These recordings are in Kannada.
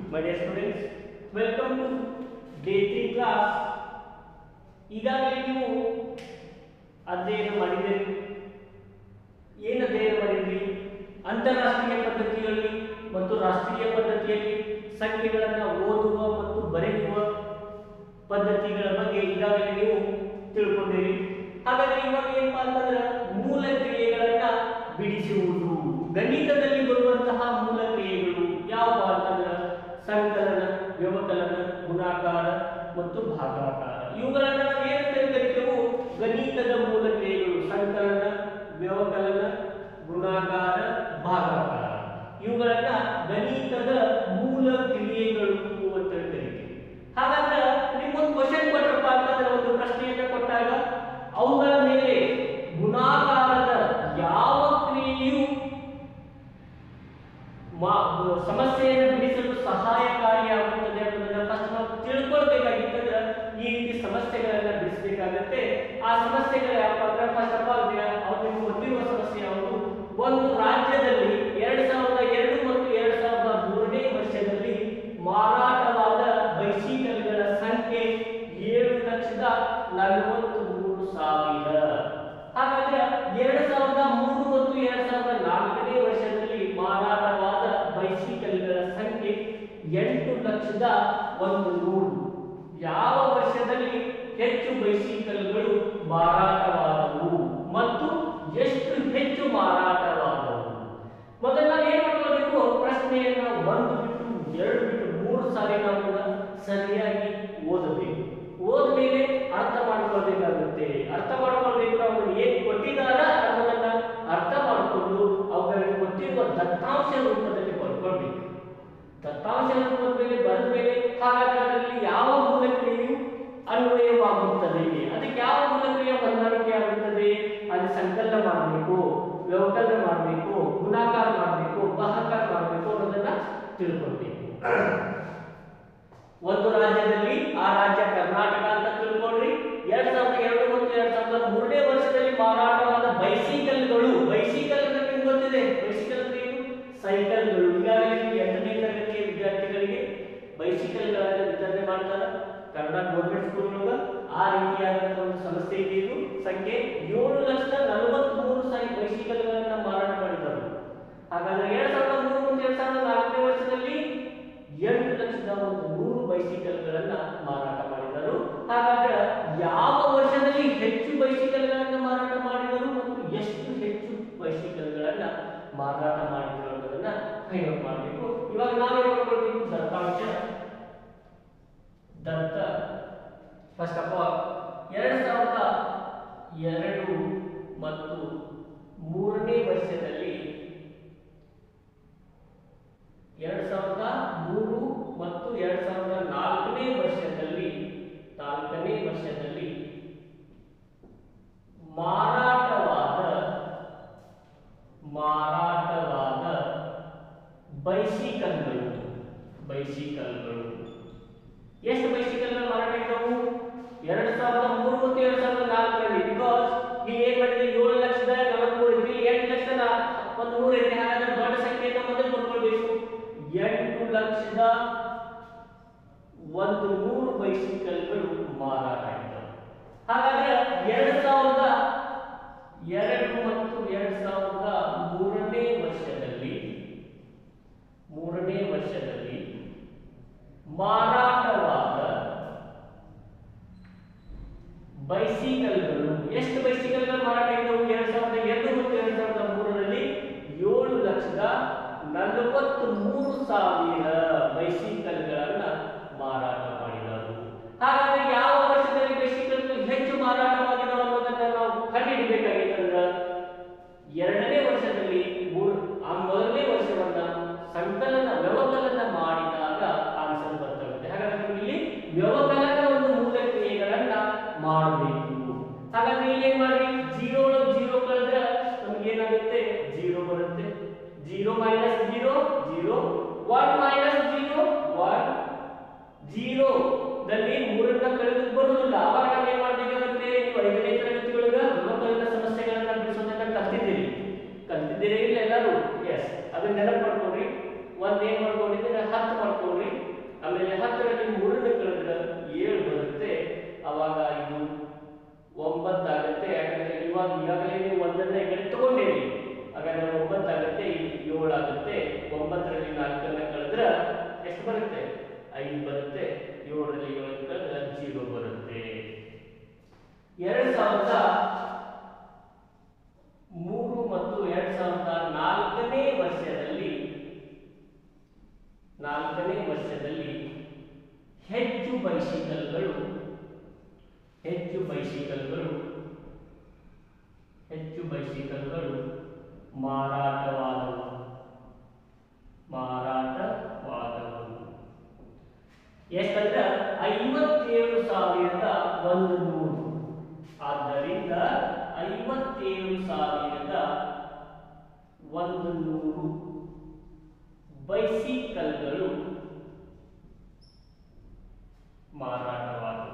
My dear students, welcome to day 3 class. ಈಗಾಗಲೇ ನೀವು ಅಧ್ಯಯನ ಮಾಡಿದ್ದೀರಿ ಏನು ಅಧ್ಯಯನ ಮಾಡಿದ್ರಿ ಅಂತಾರಾಷ್ಟ್ರೀಯ ಪದ್ಧತಿಯಲ್ಲಿ ಮತ್ತು ರಾಷ್ಟ್ರೀಯ ಪದ್ಧತಿಯಲ್ಲಿ ಸಂಖ್ಯೆಗಳನ್ನು ಓದುವ ಮತ್ತು ಬರೆಯುವ ಪದ್ಧತಿಗಳ ಬಗ್ಗೆ ಈಗಾಗಲೇ ನೀವು ತಿಳ್ಕೊಂಡಿರಿ ಹಾಗಾದ್ರೆ ಇವಾಗ ಏನಪ್ಪಾ ಅಂತಂದ್ರೆ ಮೂಲ ಕ್ರಿಯೆಗಳನ್ನ ಬಿಡಿಸುವುದು ಗಣಿತದಲ್ಲಿ ಬರುವಂತಹ ಮೂಲ ಕ್ರಿಯೆಗಳು ಯಾವ ಅಂತಂದ್ರೆ ಸಂಕಲನ ವ್ಯವಕಲನ ಗುಣಾಕಾರ ಮತ್ತು ಭಾಗಾಕಾರ ಇವುಗಳನ್ನ ನಾವು ಏನಂತ ಕರಿತೇವೆ ಗಣಿತದ ಮೂಲ ಕ್ರಿಯೆಗಳು ಸಂಕಲನ ವ್ಯವಕಲನ ಗುಣಾಕಾರ ಭಾಗಾಕಾರ ಇವುಗಳನ್ನ ಗಣಿತದ ಮೂಲ ಕ್ರಿಯೆಗಳು ಅಂತ ಕರಿತೀವಿ ಹಾಗಾದ್ರೆ ನಿಮ್ಗೊಂದು ಕ್ವಶನ್ ಕೊಟ್ಟರಪ್ಪ ಅಂತಂದ್ರೆ ಒಂದು ಪ್ರಶ್ನೆಯನ್ನ ಕೊಟ್ಟಾಗ ಅವುಗಳ ಮೇಲೆ ಗುಣಾಕಾರದ ಯಾವ ಕ್ರಿಯೆಯು ಮಾ- ಸಮಸ್ಯೆಯನ್ನು ಬಿಡಿಸಲು ಸಹಾಯಕಾರಿಯಾಗುತ್ತದೆ ಅನ್ನೋದನ್ನ ಫಸ್ಟ್ ನಾವು ತಿಳ್ಕೊಳ್ಬೇಕಾಗಿತ್ತಂದ್ರೆ ಈ ರೀತಿ ಸಮಸ್ಯೆಗಳನ್ನ ಬಿಡಿಸಬೇಕಾಗತ್ತೆ ಆ ಸಮಸ್ಯೆಗಳು ಯಾವಪ್ಪ ಅಂದ್ರೆ ಫಸ್ಟ್ ಆಫ್ ಆಲ್ ಅವ್ರಿಗೆ ಗೊತ್ತಿರುವ ಸಮಸ್ಯೆ ಯಾವುದು ಒಂದು ರಾಜ್ಯದಲ್ಲಿ ಎರಡ್ ಸಾವಿರದ ಎರಡು ಮತ್ತು ಎರಡ್ ಸಾವಿರದ ಮೂರನೇ ವರ್ಷದಲ್ಲಿ ಮಾರಾಟವಾದ ಬೈಸಿಕಲ್ಗಳ ಸಂಖ್ಯೆ ಏಳು ಲಕ್ಷದ ನಲವತ್ತು ಮೂರು ಸಾವಿರ ಹಾಗಾದ್ರೆ ಎರಡ್ ಸಾವಿರದ ಮೂರು ಮತ್ತು ಎರಡ್ ಸಾವಿರದ ನಾಲ್ಕನೇ ವರ್ಷದಲ್ಲಿ ಮಾರಾಟವಾದ ಬೈಸಿಕಲ್ಗಳ ಸಂಖ್ಯೆ ಎಂಟು ಲಕ್ಷದ ಒಂದು ನೂರು ಯಾವ ವರ್ಷದಲ್ಲಿ ಹೆಚ್ಚು ಬೈಸಿಕಲ್ಗಳು ಮಾರಾಟವಾದವು ಮತ್ತು ಎಷ್ಟು ಹೆಚ್ಚು ಮಾರಾಟವಾದವು ಮೊದಲು ನಾವು ಏನ್ ಮಾಡ್ಕೊಳ್ಬೇಕು ಪ್ರಶ್ನೆಯನ್ನ ಒಂದು ಬಿಟ್ಟು ಎರಡು ಬಿಟ್ಟು ಮೂರು ಸಾರಿ ನಾವು ಕೂಡ ಸರಿಯಾಗಿ ಓದಬೇಕು ಓದ್ಮೇಲೆ ಅರ್ಥ ಮಾಡ್ಕೊಳ್ಬೇಕಾಗುತ್ತೆ ಅರ್ಥ ಮಾಡ್ಕೊಳ್ಬೇಕು ನಾವು ಏನ್ ಕೊಟ್ಟಿದಾರ ಅನ್ನೋದನ್ನ ಅರ್ಥ ಮಾಡಿಕೊಂಡು ಅವುಗಳಿಗೆ ಕೊಟ್ಟಿರುವ ದತ್ತಾಂಶ ರೂಪದಲ್ಲಿ ಬರ್ಕೊಳ್ಬೇಕು ದತ್ತಾಂಶ ರೂಪದ ಮೇಲೆ ಬರೆದ ಮೇಲೆ ಹಾಗಾದ್ರೆ ಅದರಲ್ಲಿ ಯಾವ ಮೂಲ ಕ್ರಿಯೆಯು ಅನ್ವಯವಾಗುತ್ತದೆ ಅದಕ್ಕೆ ಯಾವ ಮೂಲ ಕ್ರಿಯೆ ಹೊಂದಾಣಿಕೆ ಆಗುತ್ತದೆ ಅಲ್ಲಿ ಸಂಕಲನ ಮಾಡಬೇಕು ವ್ಯವಕಲನ ಮಾಡಬೇಕು ಗುಣಾಕಾರ ಮಾಡಬೇಕು ಭಾಗಾಕಾರ ಮಾಡಬೇಕು ಅನ್ನೋದನ್ನ ತಿಳ್ಕೊಳ್ಬೇಕು ಒಂದು ರಾಜ್ಯದಲ್ಲಿ ಆ ರಾಜ್ಯ ಕರ್ನಾಟಕ ಅಂತ ತಿಳ್ಕೊಳ್ರಿ ಎರಡ್ ಸಾವಿರದ ಎರಡು ಮತ್ತು ಎರಡ್ ಸಾವಿರದ ಮೂರನೇ ವರ್ಷದಲ್ಲಿ ಮಾರಾಟವಾದ ಬೈಸಿಕಲ್ಗಳು ಬೈಸಿಕಲ್ ಅಂದ್ರೆ ನಿಮ್ಗೆ ಗೊತ್ತಿದೆ ಬೈಸಿಕಲ್ ಅಂದ್ರೆ ಏನು ಸೈಕಲ್ಗಳು ಈಗಾಗಲೇ ನಿಮ್ಗೆ ಎಂಟನೇ ತರಗತಿಯ ವಿದ್ಯಾರ್ಥಿಗಳಿಗೆ ಬೈಸಿಕಲ್ಗಳನ್ನು ವಿತರಣೆ ಮಾಡ್ತಾರ ಕನ್ನಡ ಗೌರ್ಮೆಂಟ್ ಸ್ಕೂಲ್ನೊಳಗ ಆ ರೀತಿಯಾದಂತಹ ಒಂದು ಸಮಸ್ಯೆ ಇದೆ ಇದು ಸಂಖ್ಯೆ ಏಳು ಲಕ್ಷದ ನಲವತ್ಮೂರು ಸಾವಿರ ಬೈಸಿಕಲ್ಗಳನ್ನ ಮಾರಾಟ ಮಾಡಿದ್ದಾರೆ ಹಾಗಾದ್ರೆ ಎರಡ್ ಸಾವಿರದ ಮೂರು ಮತ್ತು ಎರಡ್ ಸಾವಿರದ ನಾಲ್ಕನೇ ವರ್ಷದಲ್ಲಿ ಎಂಟು ಲಕ್ಷದ ಒಂದು ನೂರು ಬೈಸಿಕಲ್ಗಳನ್ನ ಮಾರಾಟ ಮಾಡಿದರು ಹಾಗಾದ್ರೆ ಯಾವ ವರ್ಷದಲ್ಲಿ ಹೆಚ್ಚು ಬೈಸಿಕಲ್ಗಳನ್ನ ಮಾರಾಟ ಮಾಡಿದರು ಮತ್ತು ಎಷ್ಟು ಹೆಚ್ಚು ಬೈಸಿಕಲ್ಗಳನ್ನ ಮಾರಾಟ ಮಾಡಿದರು ಅನ್ನೋದನ್ನ ಫೈಂಡ್ ಮಾಡಬೇಕು ಇವಾಗ ನಾವೇನ್ ಮಾಡ್ಕೊಳ್ಬೇಕು ದತ್ತಾಂಶ ದತ್ತ ಫಸ್ಟ್ ಆಫ್ ಆಲ್ ಎರಡ್ ಸಾವಿರದ ಎರಡು ಮತ್ತು ಮೂರನೇ ವರ್ಷದಲ್ಲಿ ಎರಡ್ ಸಾವಿರದ ಮೂರು ಮತ್ತು ಎರಡ್ ಸಾವಿರದ ನಾಲ್ಕನೇ ವರ್ಷದಲ್ಲಿ ನಾಲ್ಕನೇ ವರ್ಷದಲ್ಲಿ ಮಾರಾಟವಾದ ಮಾರಾಟವಾದ ಬೈಸಿಕಲ್ಗಳು ಬೈಸಿಕಲ್ಗಳು ಎಷ್ಟು ಬೈಸಿಕಲ್ಗಳು ಮಾರಾಟ ಇದ್ದವು ಎರಡ್ ಸಾವಿರದ ಮೂರು ಮತ್ತು ಎರಡ್ ಸಾವಿರದ ನಾಲ್ಕರಲ್ಲಿ ಬಿಕಾಸ್ ಇಲ್ಲಿ ಏನ್ ಮಾಡಿದ್ರೆ ಏಳು ಲಕ್ಷದ ನಲವತ್ಮೂರು ಇಲ್ಲಿ ಎಂಟು ಲಕ್ಷದ ಒಂದು ನೂರು ಐತೆ ಹಾಗಾದ್ರೆ ದೊಡ್ಡ ಸಂಖ್ಯೆಯನ್ನು ಮೊದಲು ಬರ್ಕೊಳ್ಬೇಕು ಎಂಟು ಲಕ್ಷದ ಒಂದು ನೂರು ಬೈಸಿಕಲ್ಗಳು ಮಾರಾಟ ಇದ್ದವು ಹಾಗಾದ್ರೆ ಎರಡ್ ಸಾವಿರದ ಎರಡು ಮತ್ತು ಎರಡ್ ಸಾವಿರದ ಮೂರನೇ ವರ್ಷದಲ್ಲಿ ಮೂರನೇ ವರ್ಷದಲ್ಲಿ ಮಾರಾಟವಾದ ಬೈಸಿಕಲ್ಗಳು ಎಷ್ಟು ಬೈಸಿಕಲ್ಗಳು ಮಾರಾಟ ಇದ್ದವು ಎರಡ್ ಸಾವಿರದ ಎರಡು ಮತ್ತು ಎರಡ್ ಸಾವಿರದ ಮೂರರಲ್ಲಿ ಏಳು ಲಕ್ಷದ ನಲವತ್ತು ಮೂರು ಸಾವಿರ ಬೈಸಿಕಲ್ಗಳನ್ನ ಮಾರಾಟ ಮಾಡಿದರು ಹಾಗಾದ್ರೆ ಯಾವ ವರ್ಷದಲ್ಲಿ ಬೈಸಿಕಲ್ಗಳು ಹೆಚ್ಚು ಮಾರಾಟವಾಗಿದ್ದಾವೆ ಅನ್ನೋದನ್ನ ನಾವು ಕಂಡುಹಿಡಿಬೇಕಾಗಿತ್ತಂದ್ರ ಎರಡನೇ ವರ್ಷದಲ್ಲಿ ಮೂರು ಆ ಮೊದಲನೇ ವರ್ಷವನ್ನ ಸಂಕಲನ ವ್ಯವಕಲನ ಮಾಡಿದಾಗ ಆನ್ಸರ್ ಬರ್ತದೆ ಹಾಗಾದ್ರೆ ನೀವು ಇಲ್ಲಿ ವ್ಯವಕಲನ ಒಂದು ಮೂಲ ಕ್ರಿಯೆಗಳನ್ನ ಮಾಡಬೇಕು ಹಾಗಾದ್ರೆ ಇಲ್ಲಿ ಏನ್ ಮಾಡಿ ಜೀರೋ ಜೀರೋ ಕಳೆದ್ರೆ ನಮ್ಗೆ ಏನಾಗುತ್ತೆ ಜೀರೋ ಬರುತ್ತೆ zero minus zero zero one minus ಒಂಬತ್ತರಲ್ಲಿ ನಾಲ್ಕನ್ನ ಕಳೆದ್ರೆ ಎಷ್ಟು ಬರುತ್ತೆ ಐದು ಬರುತ್ತೆ ಏಳರಲ್ಲಿ ಏಳು ಕಳೆದ್ರೆ ಜೀರೋ ಬರುತ್ತೆ ಎರಡ್ ಸಾವಿರದ ಮೂರು ಮತ್ತು ಎರಡ್ ಸಾವಿರದ ನಾಲ್ಕನೇ ವರ್ಷದಲ್ಲಿ ನಾಲ್ಕನೇ ವರ್ಷದಲ್ಲಿ ಹೆಚ್ಚು ಬೈಸಿಕಲ್ಗಳು ಹೆಚ್ಚು ಬೈಸಿಕಲ್ಗಳು ಹೆಚ್ಚು ಬೈಸಿಕಲ್ಗಳು ಮಾರಾಟವಾದವು ಮಾರಾಟವಾದವು ಎಷ್ಟಂದ್ರೆ ಐವತ್ತೇಳು ಸಾವಿರದ ಒಂದು ನೂರು ಆದ್ದರಿಂದ ಐವತ್ತೇಳು ಸಾವಿರದ ಒಂದು ನೂರು ಬೈಸಿಕಲ್ಗಳು ಮಾರಾಟವಾದವು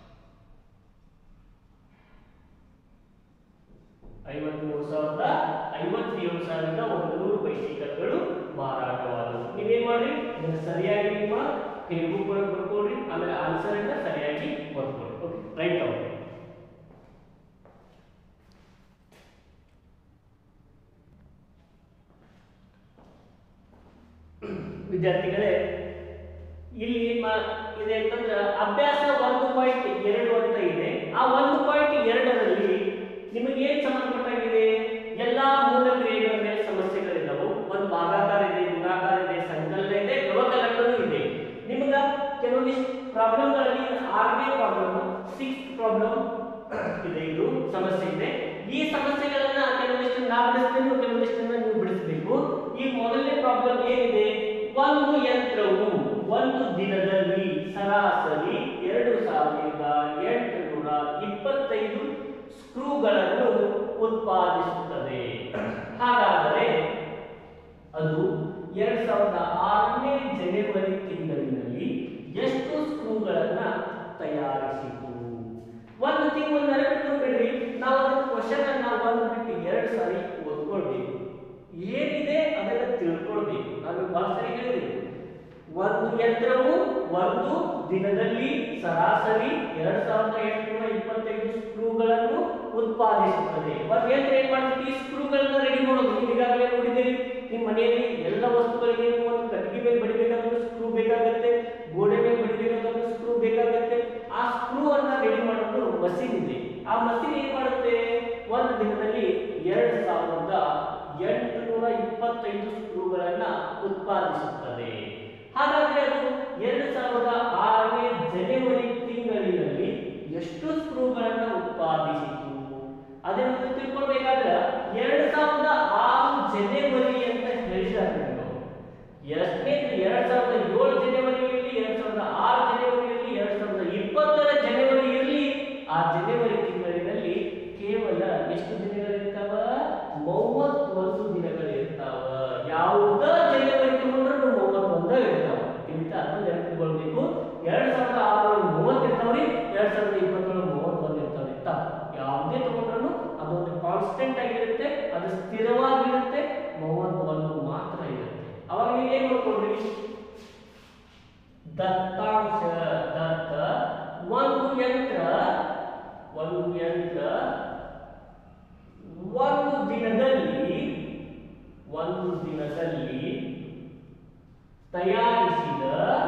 ಐವತ್ಮೂರು ಸಾವಿರದ ಐವತ್ತೇಳು ಸಾವಿರದ ಒಂದು ನೂರು ಬೈಸಿಕಲ್ಗಳು ಮಾರಾಟವಾದವು ನೀವೇನ್ ಮಾಡ್ರಿ ಇದನ್ನ ಸರಿಯಾಗಿ ನಿಮ್ಮ ಫೇಸ್ಬುಕ್ ಕೂಡ ಬರ್ಕೊಡ್ರಿ ಆಮೇಲೆ ಆನ್ಸರ್ ಅನ್ನ ಸರಿಯಾಗಿ ಬರ್ಕೊಡ್ರಿ ಓಕೆ ರೈಟ್ ಔಟ್ ವಿದ್ಯಾರ್ಥಿಗಳೇ ಇಲ್ಲಿ ಮ- ಇದೆ ಅಂತಂದ್ರೆ ಅಭ್ಯಾಸ ಒಂದು ಪಾಯಿಂಟ್ ಎರಡು ಅಂತ ಇದೆ ಆ ಒಂದು ಪಾಯಿಂಟ್ ಎರಡರಲ್ಲಿ ನಿಮಗೆ ಏನ್ ಸಂಬಂಧಪಟ್ಟಾಗಿದೆ ಎಲ್ಲಾ ಮೂಲ ಕ್ರಿಯೆಗಳ ಮೇಲೆ ಸಮಸ್ಯೆಗಳಿದ್ದಾವೆ ಒಂದು ಭಾಗಾಕಾರ ಇದೆ ಗುಣಾಕಾರ ಇದೆ ಸಂಕಲನ ಇದೆ ವ್ಯವಕಲನೂ ಇದೆ ನಿಮಗ ಕೆಲವೊಂದಿಷ್ಟು ಪ್ರಾಬ್ಲಮ್ಗಳಲ್ಲಿ ಆರನೇ ಪ್ರಾಬ್ಲಮ್ ಸಿಕ್ಸ್ ಪ್ರಾಬ್ಲಮ್ ಇದೆ ಇದು ಸಮಸ್ಯೆ ಇದೆ ಈ ಸಮಸ್ಯೆಗಳನ್ನ ಕೆಲವೊಂದಿಷ್ಟು ನಾ ಬಿಡಿಸ್ತೇನೆ ಕೆಲವೊಂದಿಷ್ಟನ್ನ ನೀವು ಬಿಡಿಸಬೇಕು ಈ ಮೊದಲನೇ ಪ್ರಾಬ್ಲಮ್ ಏನಿದೆ ಒಂದು ಯಂತ್ರವು ಒಂದು ದಿನದಲ್ಲಿ ಸರಾಸರಿ ಎರಡು ಸಾವಿರದ ಎಂಟುನೂರ ಇಪ್ಪತ್ತೈದು ಸ್ಕ್ರೂಗಳನ್ನು ಉತ್ಪಾದಿಸುತ್ತದೆ ಹಾಗಾದರೆ ಅದು ಎರಡ್ ಸಾವಿರದ ಆರನೇ ಜನವರಿ ತಿಂಗಳಿನಲ್ಲಿ ಎಷ್ಟು ಸ್ಕ್ರೂಗಳನ್ನ ತಯಾರಿಸಿತು ಒಂದು ತಿಂಗಳು ನೆನಪಿಟ್ಟು ಬಿಡ್ರಿ ನಾವು ಅದನ್ನ ಕ್ವಶನ್ ಅನ್ನ ಒಂದು ಬಿಟ್ಟು ಎರಡು ಸಾರಿ ಓದ್ಕೊಳ್ಬೇಕು ಏನಿದೆ ಅದನ್ನ ತಿಳ್ಕೊಳ್ಬೇಕು ನಾನು ಬಹಳ ಸರಿ ಹೇಳಿದ್ದೀನಿ ಒಂದು ಯಂತ್ರವು ಒಂದು ದಿನದಲ್ಲಿ ಸರಾಸರಿ ಎರಡ್ ಸಾವಿರದ ಎಂಟುನೂರ ಇಪ್ಪತ್ತೈದು ಸ್ಕ್ರೂಗಳನ್ನು ಉತ್ಪಾದಿಸುತ್ತದೆ ಒಂದು ಯಂತ್ರ ಏನ್ ಮಾಡ್ತದೆ ಈ ಸ್ಕ್ರೂಗಳನ್ನ ರೆಡಿ ಮಾಡೋದು ನೀವು ಈಗಾಗಲೇ ನೋಡಿದ್ದೀರಿ ನಿಮ್ಮ ಮನೆಯಲ್ಲಿ ಎಲ್ಲ ವಸ್ತುಗಳಿಗೆ ನೀವು ಒಂದು ಕಟ್ಟಿಗೆ ಮೇಲೆ ಬಡಿಬೇಕಾದ್ರೆ ಸ್ಕ್ರೂ ಬೇಕಾಗುತ್ತೆ ಗೋಡೆ ಮೇಲೆ ಬಡಿಬೇಕಾದ್ರೆ ಸ್ಕ್ರೂ ಬೇಕಾಗುತ್ತೆ ಆ ಸ್ಕ್ರೂ ಅನ್ನ ರೆಡಿ ಮಾಡೋದು ಮಷೀನ್ ಇದೆ ಆ ಮಷೀನ್ ಏನ್ ಮಾಡುತ್ತೆ ಒಂದು ದಿನದಲ್ಲಿ ಎರಡ್ ಸಾವಿರದ ಎಂಟುನೂರ ಇಪ್ಪತ್ತೈದು ಸ್ಕ್ರೂಗಳನ್ನ ಉತ್ಪಾದಿಸುತ್ತದೆ ಹಾಗಾದ್ರೆ ಅದು ಎರಡ್ ಸಾವಿರದ ಆರನೇ ಜನವರಿ ತಿಂಗಳಿನಲ್ಲಿ ಎಷ್ಟು ಸ್ಕ್ರೂಗಳನ್ನ ಉತ್ಪಾದಿಸಿತು ಅದನ್ನು ತಿಳ್ಕೊಳ್ಬೇಕಾದ್ರೆ ಎರಡ್ ಸಾವಿರದ ಆರು ಜನವರಿ ಅಂತ ಹೇಳಿದ್ದಾರೆ ನೀವು ಎಷ್ಟನೇ ಎರಡ್ ಸಾವಿರದ ಏಳು ಜನವರಿ ಇರಲಿ ಎರಡ್ ಸಾವಿರದ ಆರು ಜನವರಿ ಇರಲಿ ಎರಡ್ ಸಾವಿರದ ಇಪ್ಪತ್ತರ ಜನವರಿ ಇರಲಿ ಆ ಜನವರಿ ತಿಂಗಳಿನಲ್ಲಿ ಕೇವಲ ಎಷ್ಟು ದಿನಗಳಿರ್ತಾವ ಮೂವತ್ತೊಂದು ದಿನಗಳಿರ್ತಾವ ಯಾವುದ ಜನವರಿ ತಗೊಂಡ್ರು ಮೂವತ್ತೊಂದ ಇರ್ತಾವ ಇಂತ ಅರ್ಥ ನೆನಪಿಟ್ಕೊಳ್ಬೇಕು ಎರಡ್ ಸಾವಿರದ ಆರು ಮೂವತ್ತು ಇರ್ತಾವ್ರಿ ಎರಡ್ ಸಾವಿರದ ಇಪ್ಪತ್ತೇಳು ಮೂವತ್ತೊಂದು ಇರ್ತಾವ್ರಿ ತಪ್ಪು ಯಾವುದೇ ತಗೊಂಡ್ರು ಅದೊಂದು ಕಾನ್ಸ್ಟೆಂಟ್ ಆಗಿರುತ್ತೆ ಅದು ಸ್ಥಿರವಾಗಿರುತ್ತೆ ಮೂವತ್ತೊಂದು ಮಾತ್ರ ಇರುತ್ತೆ ಅವಾಗ ನೀವು ಏನ್ ಮಾಡ್ಕೊಳ್ರಿ ದತ್ತಾಂಶ ದತ್ತ ಒಂದು ಯಂತ್ರ ಒಂದು ಯಂತ್ರ ಒಂದು ದಿನದಲ್ಲಿ ಒಂದು ದಿನದಲ್ಲಿ ತಯಾರಿಸಿದ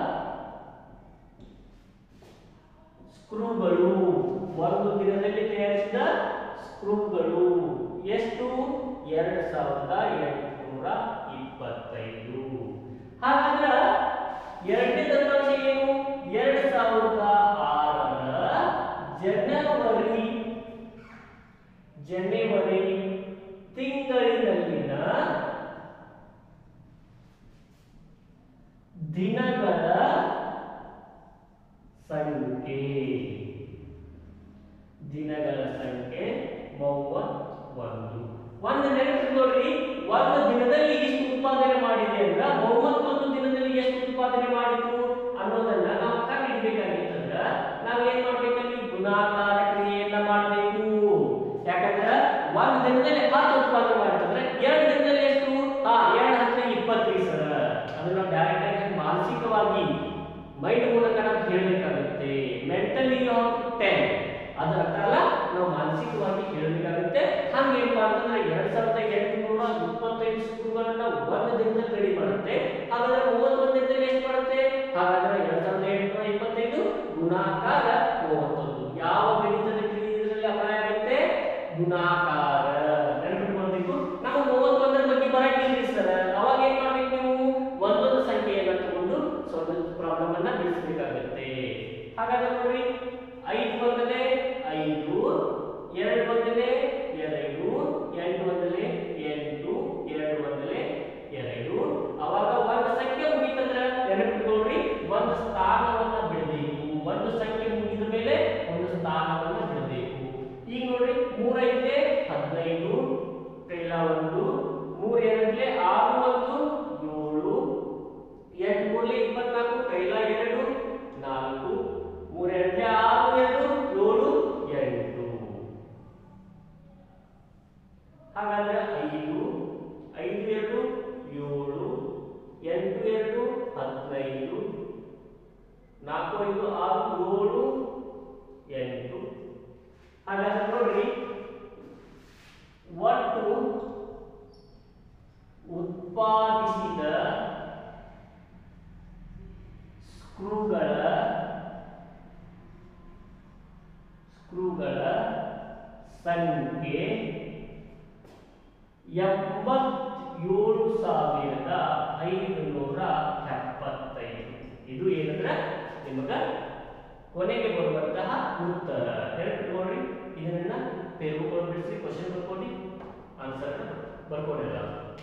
ಸ್ಕ್ರೂಗಳು ಒಂದು ದಿನದಲ್ಲಿ ತಯಾರಿಸಿದ ಸ್ಕ್ರೂಗಳು ಎಷ್ಟು ಎರಡು ಸಾವಿರದ ಎಂಟುನೂರ ಇಪ್ಪತ್ತೈದು ಹಾಗಾದ್ರೆ ಎರಡನೇ ದತ್ತಾಂಶ ಏನು ಎರಡು ಸಾವಿರದ ಆರರ ಜನವರಿ ಜನವರಿ ತಿಂಗಳಿನಲ್ಲಿನ ದಿನಗಳ ಸಂಖ್ಯೆ ದಿನಗಳ ಸಂಖ್ಯೆ ಮೂವತ್ತೊಂದು ಒಂದು ನೆನಪಿಟ್ಕೊಳ್ರಿ ಒಂದು ದಿನದಲ್ಲಿ ಎಷ್ಟು ಉತ್ಪಾದನೆ ಮಾಡಿದೆ ಅಂದ್ರ ಮೂವತ್ತೊಂದು ದಿನದಲ್ಲಿ ಎಷ್ಟು ಉತ್ಪಾದನೆ ಮಾಡಿತು ಅನ್ನೋದನ್ನ ನಾವು ಕಂಡುಹಿಡಿಬೇಕಾಗಿತ್ತಂದ್ರ ನಾವು ಏನ್ ಮಾಡ್ಬೇಕಲ್ಲಿ ಗುಣಾಕಾರ ಕ್ರಿಯೆಯನ್ನ ಮಾಡಬೇಕು ಯಾಕಂದ್ರ ಒಂದು ದಿನದಲ್ಲಿ ಹತ್ತು ಉತ್ಪಾದನೆ ಮಾಡ್ತಂದ್ರೆ ಎರಡು ದಿನದಲ್ಲಿ ಎಷ್ಟು ಹಾ ಎರಡು ಹತ್ತು ಇಪ್ಪತ್ತೈದು ಸರ ಅದನ್ನ ಡೈರೆಕ್ಟ್ ಆಗಿ ಮಾನಸಿಕವಾಗಿ ಮೈಂಡ್ ಮೂಲಕ ನಾವು ಹೇಳಬೇಕಾಗುತ್ತೆ ಮೆಂಟಲಿ ಟೆನ್ ಅದರ ಅರ್ಥ ಅಲ್ಲ ನಾವು ಮಾನಸಿಕವಾಗಿ ಹೇಳಬೇಕಾಗುತ್ತೆ ಹಂಗೇನಪ್ಪ ಅಂತಂದ್ರೆ ಎರಡ್ ಸಾವಿರದ ಎಂಟುನೂರ ಇಪ್ಪತ್ತೈದು ಸ್ಕೂಲ್ಗಳನ್ನ ಒಂದು ದಿನದಲ್ಲಿ ರೆಡಿ ಮಾಡುತ್ತೆ ಪ್ರಾಬ್ಲಮ್ ಅನ್ನ ಬಿಡಿಸಬೇಕಾಗುತ್ತೆ ಹಾಗಾದ್ರೆ ನೋಡ್ರಿ ಐದು ಬಂದಲೆ ಐದು ಎರಡು ಬಂದಲೆ ಎರಡು ಎಂಟು ಬಂದಲೆ ಎಂಟು ಎರಡು ಬಂದಲೆ ಎರಡು ಅವಾಗ ಒಂದು ಸಂಖ್ಯೆ ಮುಗಿತಂದ್ರ ನೆನಪಿಟ್ಕೊಳ್ರಿ ಒಂದು ಸ್ಥಾನವನ್ನ ಬಿಡಬೇಕು ಒಂದು ಸಂಖ್ಯೆ ಮುಗಿದ ಮೇಲೆ ಒಂದು ಸ್ಥಾನವನ್ನ ಬಿಡಬೇಕು ಈಗ ನೋಡ್ರಿ ಮೂರೈದ್ಲೆ ಹದಿನೈದು ಕೈಲ ಒಂದು ಮೂರ್ ಎರಡ್ಲೆ ಆರು ಒಂದು ಏಳು ಎಂಟು ಮೂರ್ಲೆ ಇಪ್ಪತ್ನಾಲ್ಕು ಕೈಲ ಎರಡು ನಾಲ್ಕು ಮೂರ್ ಎರಡ್ಲೆ ಆರು ಎರಡು ಏಳು ಎಂಟು ಹಾಗಾದ್ರೆ ಐದು ಐದು ಎರಡು ಏಳು ಎಂಟು ಎರಡು ಹದಿನೈದು ನಾಲ್ಕು ಐದು ಆರು ಏಳು ಎಂಟು ಹಾಗಾದ್ರೆ ನೋಡ್ರಿ ಒಟ್ಟು ಉತ್ಪಾದಿಸಿದ ಸ್ಕ್ರೂಗಳ ಸ್ಕ್ರೂಗಳ ಸಂಖ್ಯೆ ಎಂಬತ್ತೇಳು ಸಾವಿರದ ಐದುನೂರ ಎಪ್ಪತ್ತೈದು ಇದು ಏನಂದ್ರೆ ನಿಮಗ ಕೊನೆಗೆ ಬರುವಂತಹ ಉತ್ತರ ನೆನಪಿಟ್ಕೊಳ್ರಿ ಇದನ್ನ ಪೇರ್ಕೊಂಡು ಬಿಡಿಸಿ ಕ್ವಶನ್ ಬರ್ಕೊಂಡು ಆನ್ಸರ್ ಬರ್ಕೊಂಡಿಲ್ಲ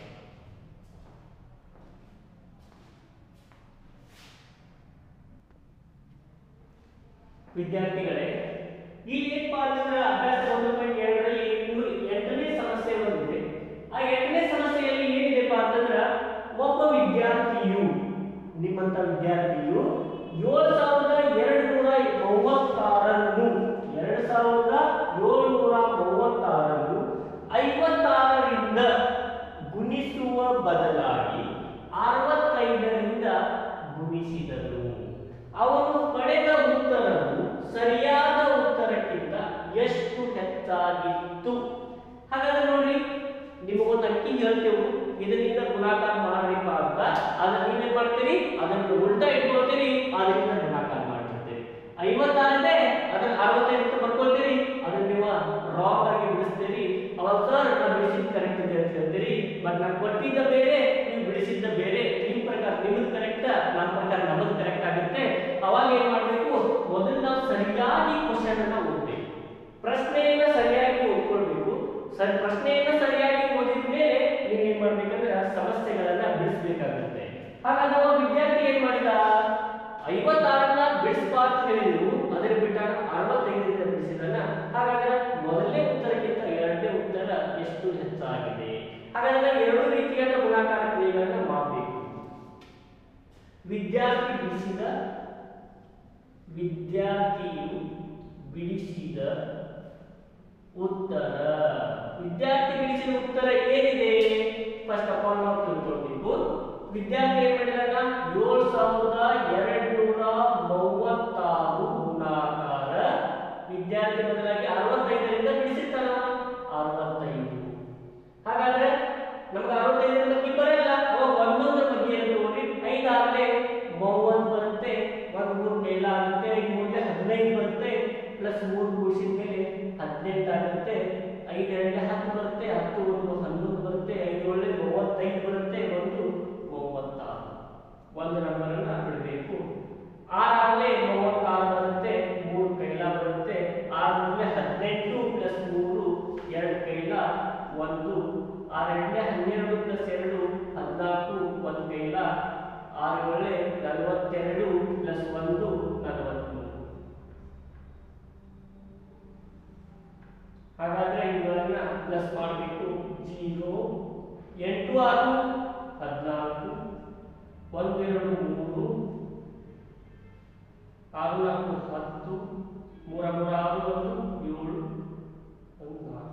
ವಿದ್ಯಾರ್ಥಿಗಳೇ ಈ ಏನಪ್ಪಾ ಅಂತಂದ್ರೆ ಅಭ್ಯಾಸ ಒಂದು ಪಾಯಿಂಟ್ ಎರಡರಲ್ಲಿ ನಿಮಗೆ ಎಂಟನೇ ಸಮಸ್ಯೆ ಬಂದಿದೆ ಆ ಎಂಟನೇ ಸಮಸ್ಯೆಯಲ್ಲಿ ಏನಿದೆಪ್ಪ ಅಂತಂದ್ರೆ ಒಬ್ಬ ವಿದ್ಯಾರ್ಥಿಯು ನಿಮ್ಮಂತ ವಿದ್ಯಾರ್ಥಿಯು ಏಳು ಸಾವಿರದ ಎರಡು ನೂರ ಮೂವತ್ತಾರನ್ನು ಎರಡು ಸಾವಿರದ ಏಳುನೂರ ಮೂವತ್ತಾರನ್ನು ಐವತ್ತಾರರಿಂದ ಗುಣಿಸುವ ಬದಲಾಗಿ ಅರವತ್ತೈದರಿಂದ ಗುಣಿಸಿದನು ಅವನು ಪಡೆದ ಉತ್ತರವು ಸರಿಯಾದ ಉತ್ತರಕ್ಕಿಂತ ಎಷ್ಟು ಹೆಚ್ಚಾಗಿತ್ತು ಹಾಗಾದ್ರೆ ನೋಡಿ ನಿಮಗೊಂದು ಅಕ್ಕಿ ಹೇಳ್ತೇವೆ ಇದರಿಂದ ಗುಣಾಕಾರ ಮಾಡ್ರಿಪ್ಪ ಅಂತ ಅದನ್ನ ನೀವೇನ್ ಮಾಡ್ತೀರಿ ಅದನ್ನು ಉಲ್ಟಾ ಇಟ್ಕೊಳ್ತೀರಿ ಅದರಿಂದ ಗುಣಾಕಾರ ಮಾಡ್ಬಿಡ್ತೀರಿ ಐವತ್ತಾರದೆ ಅದನ್ನ ಅರವತ್ತೈದು ಅಂತ ಬರ್ಕೊಳ್ತೀರಿ ಅದನ್ನ ನೀವು ರಾಂಗ್ ಆಗಿ ಬಿಡಿಸ್ತೀರಿ ಅವಾಗ ಸರ್ ನಾನು ಬಿಡಿಸಿದ್ದು ಕರೆಕ್ಟ್ ಇದೆ ಅಂತ ಹೇಳ್ತೀರಿ ಬಟ್ ನಾನು ಕೊಟ್ಟಿದ್ದ ಬೇರೆ ನೀವು ಬಿಡಿಸಿದ್ದ ಬೇರೆ ನಿಮ್ಮ ಪ್ರಕಾರ ನಿಮ್ಮದು ಕರೆಕ್ಟ್ ನಮ್ಮ ಪ್ರಕಾರ ನಮ್ಮದು ಕರೆಕ್ಟ್ ಆಗುತ್ತೆ ಅವಾಗ ಏನ್ ಮಾಡಬೇಕು ಮೊದಲು ನಾವು ಸರಿಯಾಗಿ ಕ್ವಶನ್ ಅನ್ನ ಓದಬೇಕು ಪ್ರಶ್ನೆಯನ್ನ ಸರಿಯಾಗಿ ಓದ್ಕೊಳ್ಬೇಕು ಸರ್ ಪ್ರಶ್ನೆಯನ್ನ ಸರಿಯಾಗಿ ಓದಿದ ಮೇಲೆ ನೀವು ಏನ್ ಮಾಡ್ಬೇಕಂದ್ರೆ ಸಮಸ್ಯೆಗಳನ್ನ ಬಿಡಿಸ್ಬೇಕಾಗುತ್ತೆ ಹಾಗಾದ್ರೆ ಒಬ್ಬ ವಿದ್ಯಾರ್ಥಿ ಏನ್ ಮಾಡಿದ ಐವತ್ತಾರನ್ನ ಬಿಡಿಸ್ಬಾ ಅಂತ ಹೇಳಿದ್ರು ಅದರ ಬಿಟ್ಟ ಅರವತ್ತೈದರಿಂದ ಬಿಡಿಸಿದನ್ನ ಹಾಗಾದ್ರೆ ಮೊದಲನೇ ಉತ್ತರಕ್ಕಿಂತ ಎರಡನೇ ಉತ್ತರ ಎಷ್ಟು ಹೆಚ್ಚಾಗಿದೆ ಹಾಗಾದ್ರೆ ನಾವು ಎರಡು ರೀತಿಯಾದ ಗುಣಾಕಾರ ಕ್ರಿಯೆಗಳನ್ನ ಮಾಡಬೇಕು ವಿದ್ಯಾರ್ಥಿ ಬಿಡಿಸಿದ ವಿದ್ಯಾರ್ಥಿಯು ಬಿಡಿಸಿದ ಉತ್ತರ ವಿದ್ಯಾರ್ಥಿ ಬಿಡಿಸಿದ ಉತ್ತರ ಏನಿದೆ ಫಸ್ಟ್ ಆಫ್ ಆಲ್ ನಾವು ತಿಳ್ಕೊಳ್ಬೇಕು ವಿದ್ಯಾರ್ಥಿ ಏನ್ ಮಾಡಿದಾನ ಏಳು ಸಾವಿರದ ಎರಡು ನೂರ ಮೂವತ್ತಾರು ಗುಣಾಕಾರ ವಿದ್ಯಾರ್ಥಿ ಬದಲಾಗಿ ಅರವತ್ತೈದರಿಂದ ಬಿಡಿಸಿರ್ತಾನ ಅರವತ್ತೈದು ಹಾಗಾದ್ರೆ ನಮ್ಗೆ ಅರವತ್ತೈದರಿಂದ ಬರಲ್ಲ ಅವಾಗ ಒಂದೊಂದರ ಬಗ್ಗೆ ಏನು ತಗೊಳ್ರಿ ಐದಾಗಲೇ ಮೂವತ್ತು ಬರುತ್ತೆ ಒಂದು ಮೂರು ಮೇಲ ಆಗುತ್ತೆ ಐದು ಮೂರಲೆ ಹದಿನೈದು ಬರುತ್ತೆ ಪ್ಲಸ್ ಮೂರು ಕೂಡಿಸಿದ ಮೇಲೆ ಹದಿನೆಂಟು ಆಗುತ್ತೆ ಐದು ಎರಡನೇ ಹತ್ತು ಬರುತ್ತೆ ಹತ್ತು ಒಂದು ಹನ್ನೊಂದು ಬರುತ್ತೆ ಐದು ಒಳ್ಳೆ ಮೂವತ್ತೈದು ಬರುತ್ತೆ ಒಂದು ಮೂವತ್ತಾರು ಒಂದು ನಂಬರನ್ನ ಬಿಡಬೇಕು ಆರಾಗಲೇ ಮೂವತ್ತಾರು ಬರುತ್ತೆ ಮೂರು ಕೈಲ ಬರುತ್ತೆ ಆರು ಮೂರಲೆ ಹದಿನೆಂಟು ಪ್ಲಸ್ ಮೂರು ಎರಡು ಕೈಲ ಒಂದು ಆರೆರಡನೇ ಹನ್ನೆರಡು ಪ್ಲಸ್ ಎರಡು ಹದಿನಾಲ್ಕು ಒಂದು ಕೈಲ ಆರು ಒಳ್ಳೆ ನಲವತ್ತೆರಡು ಪ್ಲಸ್ ಒಂದು ನಲವತ್ಮೂರು ಹಾಗಾದ್ರೆ ಇವುಗಳನ್ನ ಪ್ಲಸ್ ಮಾಡಬೇಕು ಜೀರೋ ಎಂಟು ಆರು ಹದಿನಾಲ್ಕು ಒಂದು ಎರಡು ಮೂರು ಆರು ನಾಲ್ಕು ಹತ್ತು ಮೂರ ಮೂರ ಆರು ಒಂದು ಏಳು ಒಂದು ನಾಲ್ಕು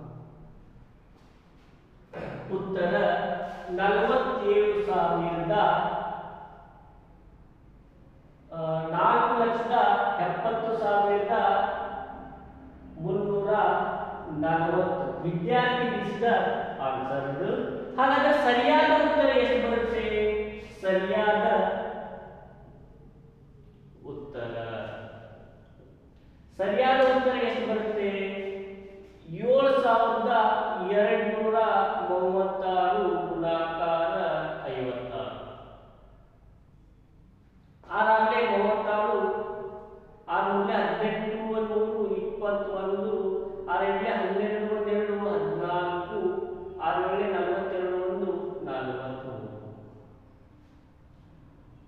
ಉತ್ತರ ನಲವತ್ತೇಳು ಸಾವಿರದ ಆ, ನಾಲ್ಕು ಲಕ್ಷದ ಎಪ್ಪತ್ತು ಸಾವಿರದ ಮುನ್ನೂರ ನಲವತ್ತು ವಿದ್ಯಾರ್ಥಿ ಬಿಡಿಸಿದ ಆನ್ಸರ್ ಇದು ಹಾಗಾದ್ರೆ ಸರಿಯಾದ ಉತ್ತರ ಎಷ್ಟು ಬರುತ್ತೆ ಸರಿಯಾದ ಉತ್ತರ ಸರಿಯಾದ ಉತ್ತರ ಎಷ್ಟು ಬರುತ್ತೆ ಏಳು ಸಾವಿರದ ಎರಡು ನೂರ ಮೂವತ್ತಾರು ಗುಣಾಕಾರ ಐವತ್ತಾರು ಆರಾಗಲೇ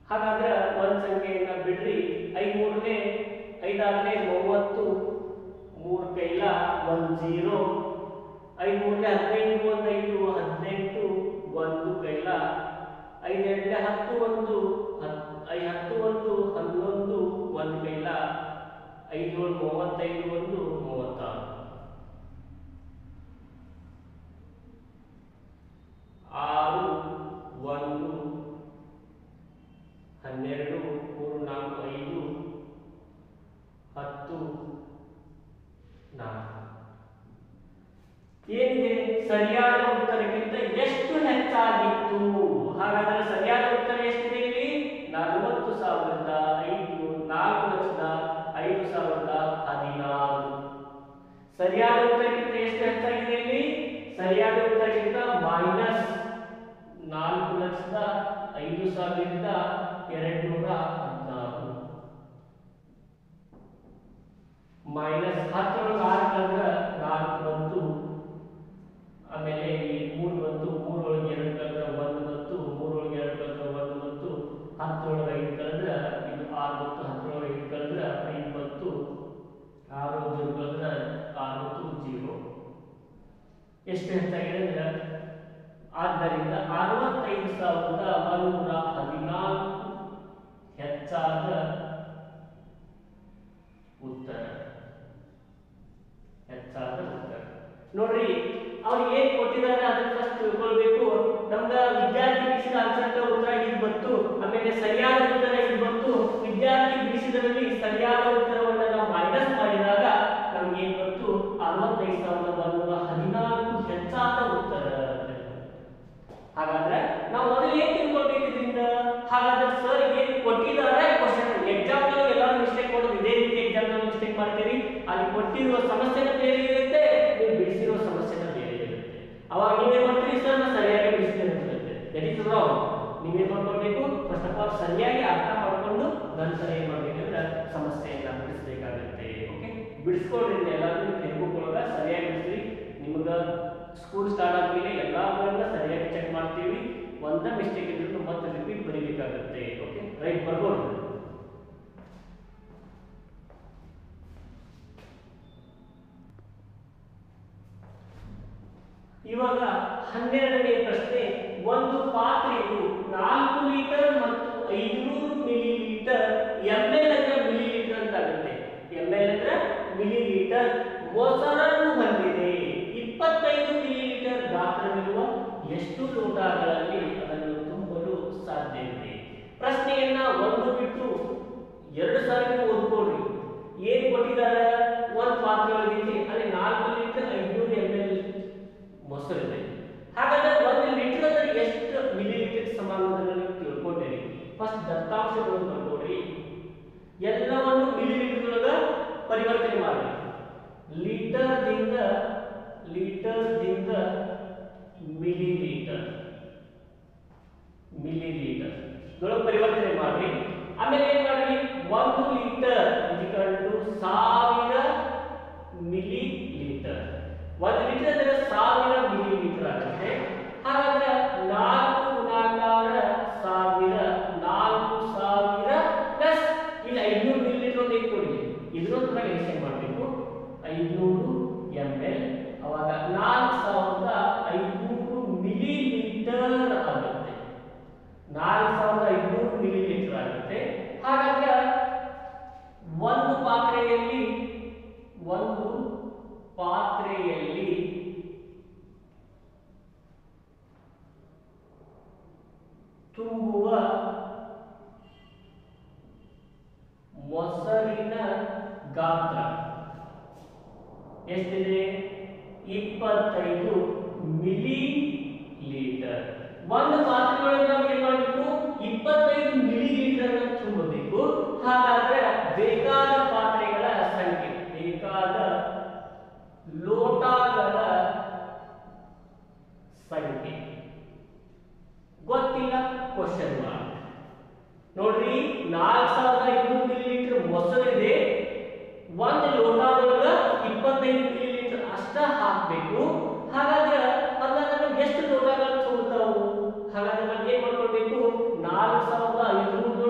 ಹಾಗಾದ್ರೆ ಒಂದ್ ಸಂಖ್ಯೆಯನ್ನ ಬಿಡ್ರಿ ಐದ್ ಮೂರನೇ ಐದಾರನೇ ಮೂವತ್ತು ಮೂರ್ ಕೈಲ ಒಂದ್ ಜೀರೋ ಐದ್ ಮೂರನೇ ಹದಿನೈದು ಒಂದ್ ಐದು ಹದಿನೆಂಟು ಒಂದು ಕೈಲ ಐದ್ ಎರಡನೇ ಹತ್ತು ಒಂದು ಹತ್ ಐ ಹತ್ತು ಒಂದು ಹನ್ನೊಂದು ಒಂದ್ ಕೈಲ ಐದು ಏಳು ಮೂವತ್ತೈದು ಒಂದು ಮೂವತ್ತಾರು ಆರು ಒಂದು ಹನ್ನೆರಡು ಮೂರು ನಾಲ್ಕು ಐದು ಹತ್ತು ನಾಲ್ಕು ಏನಿದೆ ಸರಿಯಾದ ಉತ್ತರಕ್ಕಿಂತ ಎಷ್ಟು ಹೆಚ್ಚಾಗಿತ್ತು ಹಾಗಾದ್ರೆ ಸರಿಯಾದ ಉತ್ತರ ಎಷ್ಟಿದೆ ಇಲ್ಲಿ ನಲವತ್ತು ಸಾವಿರದ ಐದು ನಾಲ್ಕು ಲಕ್ಷದ ಐದು ಸಾವಿರದ ಹದಿನಾರು ಸರಿಯಾದ ಉತ್ತರಕ್ಕಿಂತ ಎಷ್ಟು ಹೆಚ್ಚಾಗಿದೆ ಇಲ್ಲಿ ಸರಿಯಾದ ಉತ್ತರಕ್ಕಿಂತ ಮೈನಸ್ ನಾಲ್ಕು ಲಕ್ಷದ ಐದು ಸಾವಿರದ ಎರಡು ನೂರ ಹದಿನಾರು ಮೈನಸ್ ಹತ್ತರೊಳಗೆ ಆರು ಕಳೆದ್ರೆ ನಾಲ್ಕು ಬಂತು ಆಮೇಲೆ ಈ ಮೂರು ಬಂತು ಮೂರೊಳಗೆ ಎರಡು ಕಳೆದ್ರೆ ಒಂದು ಬಂತು ಮೂರೊಳಗೆ ಎರಡು ಕಳೆದ್ರೆ ಒಂದು ಬಂತು ಹತ್ತರೊಳಗೆ ಐದು ಕಳೆದ್ರೆ ಇದು ಆರು ಬಂತು ಹತ್ತರೊಳಗೆ ಐದು ಕಳೆದ್ರೆ ಐದು ಬಂತು ಆರು ಜೀರೋ ಕಳೆದ್ರೆ ಆರು ಬಂತು ಜೀರೋ ಎಷ್ಟು ಹೆಚ್ಚಾಗಿದೆ ಅಂದ್ರೆ ಆದ್ದರಿಂದ ಅರವತ್ತೈದು ಸಾವಿರದ ಒಂದೂರ ಹದಿನಾಲ್ಕು ಹೆಚ್ಚಾದ ಉತ್ತರ ಹೆಚ್ಚಾದ ಉತ್ತರ ನೋಡ್ರಿ ಅವ್ರು ಏನ್ ಕೊಟ್ಟಿದ್ದಾರೆ ಅದನ್ನ ಫಸ್ಟ್ ತಿಳ್ಕೊಳ್ಬೇಕು ನಮ್ಗ ವಿದ್ಯಾರ್ಥಿ ಬಿಡಿಸಿದ ಆನ್ಸರ್ಗೆ ಉತ್ತರ ಇದು ಬಂತು ಆಮೇಲೆ ಸರಿಯಾದ ಉತ್ತರ ಇದು ಬಂತು ವಿದ್ಯಾರ್ಥಿ ಬಿಡಿಸಿದರಲ್ಲಿ ಸರಿಯಾದ ಉತ್ತರವನ್ನ ನಾವು ಮೈನಸ್ ಮಾಡಿದಾಗ ನಮ್ಗೆ ಏನ್ ಬಂತು ಅರವತ್ತೈದು ಸಾವಿರದ ಒಂದೂರ ಹದಿನಾಲ್ಕು ಹೆಚ್ಚಾದ ಉತ್ತರ ಹಾಗಾದ್ರೆ ನಾವು ಮೊದಲು ಏನ್ ತಿಳ್ಕೊಳ್ಬೇಕು ಇದರಿಂದ ಹಾಗಾದ್ರೆ ಸರ್ ಏನ್ ಕೊಟ್ಟಿದ್ದಾರೆ ಕ್ವಶನ್ ಎಕ್ಸಾಮ್ ನಲ್ಲಿ ಎಲ್ಲರೂ ಮಿಸ್ಟೇಕ್ ಮಾಡೋದು ಇದೇ ರೀತಿ ಎಕ್ಸಾಮ್ ನಲ್ಲಿ ಮಿಸ್ಟೇಕ್ ಮಾಡ್ತೀರಿ ಅಲ್ಲಿ ಕೊಟ್ಟಿರುವ ಸಮಸ್ಯೆನ ಬೇರೆ ಇರುತ್ತೆ ನೀವು ಬಿಡಿಸಿರೋ ಸಮಸ್ಯೆನ ಬೇರೆ ಇರುತ್ತೆ ಅವಾಗ ನೀವೇನ್ ಮಾಡ್ತೀರಿ ಸರ್ ನಾನು ಸರಿಯಾಗಿ ಬಿಡಿಸಿದ್ದೇನೆ ಅಂತ ಹೇಳ್ತೀರಿ ದಟ್ ಇಸ್ ರಾಂಗ್ ನೀವೇನ್ ಮಾಡ್ಕೊಳ್ಬೇಕು ಫಸ್ಟ್ ಆಫ್ ಆಲ್ ಸರಿಯಾಗಿ ಅರ್ಥ ಮಾಡ್ಕೊಂಡು ನಂತರ ಏನ್ ಮಾಡ್ಬೇಕಂದ್ರೆ ಸಮಸ್ಯೆಯನ್ನ ಬಿಡಿಸ್ಬೇಕಾಗುತ್ತೆ ಓಕೆ ಬಿಡಿಸ್ಕೊಳ್ರಿ ಎಲ್ಲಾದ್ರೂ ತೆಗೆದುಕೊಳ್ಳೋದ ಸರಿಯಾಗಿ ಬಿಡಿಸ್ರಿ ನಿಮ್ಗ ಸ್ಕೂಲ್ ಸ್ಟಾರ್ಟ್ ಆದ್ಮೇಲೆ ಎಲ್ಲಾವನ್ನ ಸರಿಯಾಗಿ ಚೆಕ್ ಮಾಡ್ತೀವಿ ಒಂದ ಮಿಸ್ಟೇಕ್ ಇದ್ರೂ ಮತ್ತೆ ರಿಪೀಟ್ ಬರೀಬೇಕಾಗುತ್ತೆ ಓಕೆ ರೈಟ್ ಬರ್ಬೋದು ಇವಾಗ ಹನ್ನೆರಡನೇ ಪ್ರಶ್ನೆ ಒಂದು ಪಾತ್ರೆಯು ನಾಲ್ಕು ಲೀಟರ್ ಮತ್ತು ಐದುನೂರು ಮಿಲಿ ಲೀಟರ್ ಎಂ ಎಲ್ ಅಂದ್ರೆ ಮಿಲಿ ಲೀಟರ್ ಅಂತ ಆಗುತ್ತೆ ಎಂ ಎಲ್ ಅಂದ್ರೆ ಮಿಲಿ ಲೀಟರ್ ಮೊಸರನ್ನು ಹೊಂದಿದೆ ಇಪ್ಪತ್ತೈದು ಮಿಲಿ ಲೀಟರ್ ಗಾತ್ರವಿರುವ ಎಷ್ಟು ಲೋಟಗಳಲ್ಲಿ ಅದನ್ನು ತುಂಬಲು ಸಾಧ್ಯವಿದೆ ಪ್ರಶ್ನೆಯನ್ನ ಒಂದು ಬಿಟ್ಟು ಎರಡು ಸಾವಿರ ಓದ್ಕೊಳ್ರಿ ಏನ್ ಕೊಟ್ಟಿದ್ದಾರೆ ಒಂದು ಪಾತ್ರೆ ಒಳಗೈತಿ ಅಲ್ಲಿ ನಾಲ್ಕು ಲೀಟರ್ ಐದುನೂರು ಎಂ ಎಲ್ ಮೊಸರಿದೆ ಹಾಗಾದ್ರೆ ಒಂದು ಲೀಟರ್ ಅಂದ್ರೆ ಎಷ್ಟು ಮಿಲಿ ಲೀಟರ್ ಸಮಾನವನ್ನು ನೀವು ತಿಳ್ಕೊಂಡಿರಿ ಫಸ್ಟ್ ದತ್ತಾಂಶಗಳನ್ನು ಬರ್ಕೊಡ್ರಿ ಎಲ್ಲವನ್ನು ಮಿಲಿ ಲೀಟರ್ ಒಳಗ ಪರಿವರ್ತನೆ ಮಾಡಿ ಲೀಟರ್ ದಿಂದ ಲೀಟರ್ ದಿಂದ ಮಿಲಿ ಲೀಟರ್ ಮಿಲಿ ಲೀಟರ್ ಇದರೊಳಗೆ ಪರಿವರ್ತನೆ ಮಾಡಿ ಆಮೇಲೆ ಏನ್ ಮಾಡ್ರಿ ಒಂದು ಲೀಟರ್ ಇಜಿಕಲ್ ಟು ಸಾವಿರ ಮಿಲಿ ಲೀಟರ್ ಒಂದು ಲೀಟರ್ ಅಂದ್ರೆ ಸಾವಿರ ಮಿಲಿ ಲೀಟರ್ ಆಗುತ್ತೆ ಹಾಗಾದ್ರೆ ನಾಲ್ಕು ಗುಣಾಕಾರ ಸಾವಿರ ನಾಲ್ಕು ಸಾವಿರ ಪ್ಲಸ್ ಇಲ್ಲಿ ಐನೂರು ಮಿಲಿ ಲೀಟರ್ ಒಂದು ಕೊಡಿ ಇದ್ರೊಂದ್ರ ಎಡಿಷನ್ ಮಾಡಬೇಕು ಐನೂರು ಎಂ ಎಲ್ ಅವಾಗ ನಾಲ್ಕು ಸಾವಿರದ ಐನೂರು ಮಿಲಿ ಲೀಟರ್ ಆಗುತ್ತೆ ನಾಲ್ಕು ಸಾವಿರದ ಐನೂರು ಮಿಲಿ ಲೀಟರ್ ಆಗುತ್ತೆ ಹಾಗಾದ್ರೆ ಒಂದು ಪಾತ್ರೆಯಲ್ಲಿ ಒಂದು ಪಾತ್ರೆಯಲ್ಲಿ ತುಂಬುವ ಮೊಸರಿನ ಗಾತ್ರ ಎಷ್ಟಿದೆ ಇಪ್ಪತ್ತೈದು ಮಿಲಿ ಲೀಟರ್ ಒಂದು ಪಾತ್ರೆಯೊಳಗೆ ನಾವು ಏನ್ ಮಾಡಬೇಕು ಇಪ್ಪತ್ತೈದು ಮಿಲಿ ಲೀಟರ್ ಅನ್ನು ತುಂಬಬೇಕು ಹಾಗಾದ್ರೆ ಬೇಕಾದ ಪಾತ್ರೆಗಳ ಸಂಖ್ಯೆ ಬೇಕಾದ ಲೋಟಗಳ ಸಂಖ್ಯೆ ಗೊತ್ತಿಲ್ಲ ಕ್ವಶನ್ ಮಾರ್ಕ್ ನೋಡ್ರಿ ನಾಲ್ಕು ಸಾವಿರದ ಐನೂರು ಮಿಲಿ ಲೀಟರ್ ಮೊಸರಿದೆ ಒಂದು ಲೋಟದೊಳಗ ಇಪ್ಪತ್ತೈದು ಮಿಲಿ ಲೀಟರ್ ಅಷ್ಟ ಹಾಕ್ಬೇಕು ಹಾಗಾದ್ರೆ ಹಾಗಾದ್ರೆ ನಮ್ಗೆ ಎಷ್ಟು ಲೋಟಗಳು ತುಂಬತಾವು ಹಾಗಾದ್ರೆ ನಾವು ಏನ್ ಮಾಡ್ಕೊಳ್ಬೇಕು ನಾಲ್ಕು ಸಾವಿರದ ಐನೂರು